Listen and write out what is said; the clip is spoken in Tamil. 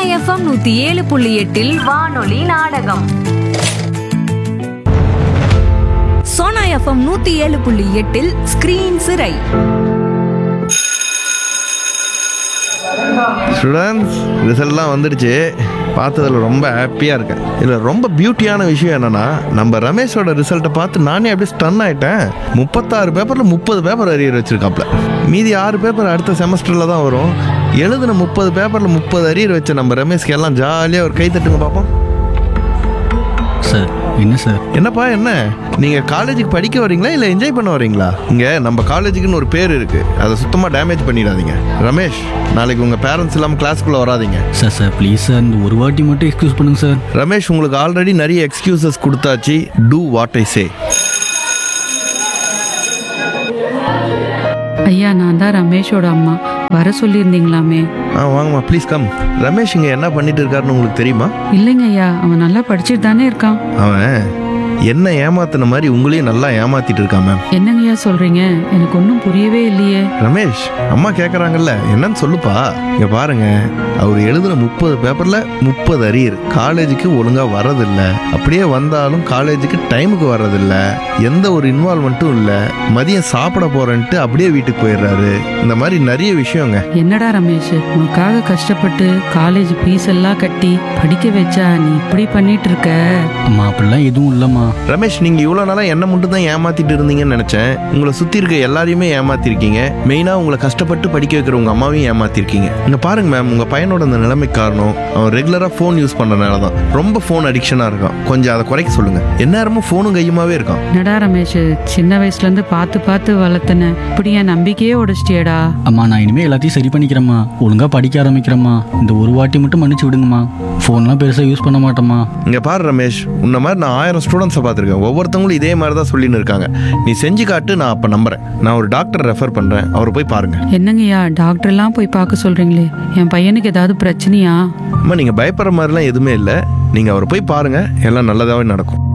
எஃப்எம் நூத்தி ஏழு புள்ளி எட்டில் வானொலி நாடகம் சோனா எஃப்எம் நூத்தி ஏழு புள்ளி எட்டில் ஸ்கிரீன் சிறை ஸ்டூடெண்ட்ஸ் ரிசல்ட்லாம் வந்துடுச்சு பார்த்ததில் ரொம்ப ஹாப்பியாக இருக்கேன் இதில் ரொம்ப பியூட்டியான விஷயம் என்னென்னா நம்ம ரமேஷோட ரிசல்ட்டை பார்த்து நானே அப்படியே ஸ்டன் ஆகிட்டேன் முப்பத்தாறு பேப்பரில் முப்பது பேப்பர் அரியர் வச்சுருக்காப்ல மீதி ஆறு பேப்பர் அடுத்த செமஸ்டரில் தான் வரும் எழுதின முப்பது பேப்பரில் முப்பது அரியர் வச்ச நம்ம ரமேஷ்க்கு எல்லாம் ஜாலியாக ஒரு கை தட்டுங்க பார்ப்போம் சார் என்ன சார் என்னப்பா என்ன நீங்கள் காலேஜுக்கு படிக்க வரீங்களா இல்லை என்ஜாய் பண்ண வரீங்களா இங்கே நம்ம காலேஜுக்குன்னு ஒரு பேர் இருக்குது அதை சுத்தமாக டேமேஜ் பண்ணிடாதீங்க ரமேஷ் நாளைக்கு உங்கள் பேரண்ட்ஸ் இல்லாமல் கிளாஸ்க்குள்ளே வராதீங்க சார் சார் ப்ளீஸ் சார் இந்த ஒரு வாட்டி மட்டும் எக்ஸ்கியூஸ் பண்ணுங்க சார் ரமேஷ் உங்களுக்கு ஆல்ரெடி நிறைய எக்ஸ்கியூசஸ் கொடுத்தாச்சு டூ வாட் ஐ சே ஐயா நான் தான் ரமேஷோட அம்மா வர சொல்லியிருந்தீங்களாமே ஆ வாங்கம்மா ப்ளீஸ் கம் ரமேஷ் இங்கே என்ன பண்ணிட்டு இருக்காருன்னு உங்களுக்கு தெரியுமா இல்லைங்க ஐயா அவன் நல்லா படிச்சுட்டு தானே இருக்கான் அவன் என்ன ஏமாத்தின மாதிரி உங்களையும் நல்லா ஏமாத்திட்டு இருக்கான் மேம் என்னங்க ஐயா சொல்றீங்க எனக்கு ஒன்றும் புரியவே இல்லையே ரமேஷ் அம்மா கேட்குறாங்கல்ல என்னன்னு சொல்லுப்பா இங்க பாருங்க அவர் எழுதுன முப்பது பேப்பர்ல முப்பது அரியர் காலேஜுக்கு ஒழுங்கா வர்றதில்ல அப்படியே வந்தாலும் காலேஜுக்கு டைமுக்கு வர்றதில்ல எந்த ஒரு இன்வால்மெண்ட்டும் இல்லை மதியம் சாப்பிட போறேன்ட்டு அப்படியே வீட்டுக்கு போயிடுறாரு இந்த மாதிரி நிறைய விஷயங்க என்னடா ரமேஷ் உனக்காக கஷ்டப்பட்டு காலேஜ் ஃபீஸ் எல்லாம் கட்டி படிக்க வச்சா நீ இப்படி பண்ணிட்டு இருக்க அம்மா அப்படிலாம் எதுவும் இல்லைம்மா ரமேஷ் நீங்க இவ்வளவு நாளா என்ன மட்டும் தான் ஏமாத்திட்டு இருந்தீங்கன்னு நினைச்சேன் உங்களை சுத்தி இருக்க எல்லாரையுமே ஏமாத்திருக்கீங்க மெயினா உங்களை கஷ்டப்பட்டு படிக்க வைக்கிற உங்க அம்மாவையும் ஏமாத்திருக்கீங்க இங்க பாருங்க மேம் உங்க பையனோட அந்த நிலைமைக்கு காரணம் அவன் ரெகுலரா ஃபோன் யூஸ் பண்றதுனால தான் ரொம்ப ஃபோன் அடிக்ஷனா இருக்கான் கொஞ்சம் அதை குறைக்க சொல்லுங்க எந்நேரமும் ஃபோனும் கையுமாவே இருக்கான் என்னடா ரமேஷ் சின்ன வயசுல இருந்து பார்த்து பார்த்து வளர்த்தன இப்படி என் நம்பிக்கையே உடைச்சிட்டியேடா அம்மா நான் இனிமேல் எல்லாத்தையும் சரி பண்ணிக்கிறேம்மா ஒழுங்காக படிக்க ஆரம்பிக்கிறேம்மா இந்த ஒரு வாட்டி மட்டும் மன்னிச்சு விடுங்கம்மா ஃபோன்லாம் பெருசாக யூஸ் பண்ண மாட்டேம்மா இங்க பாரு ரமேஷ் உன்ன மாதிரி நான் ஆயிரம் ஸ்டூடெண்ட்ஸை பார்த்துருக்கேன் ஒவ்வொருத்தவங்களும் இதே மாதிரி தான் சொல்லின்னு இருக்காங்க நீ செஞ்சு காட்டு நான் அப்ப நம்புறேன் நான் ஒரு டாக்டர் ரெஃபர் பண்றேன் அவரை போய் பாருங்க என்னங்கய்யா டாக்டர்லாம் போய் பார்க்க சொல்றீங்களே என் பையனுக்கு ஏதாவது பிரச்சனையா அம்மா நீங்க பயப்படுற மாதிரிலாம் எதுவுமே இல்லை நீங்க அவரை போய் பாருங்க எல்லாம் நல்லதாவே நடக்கும்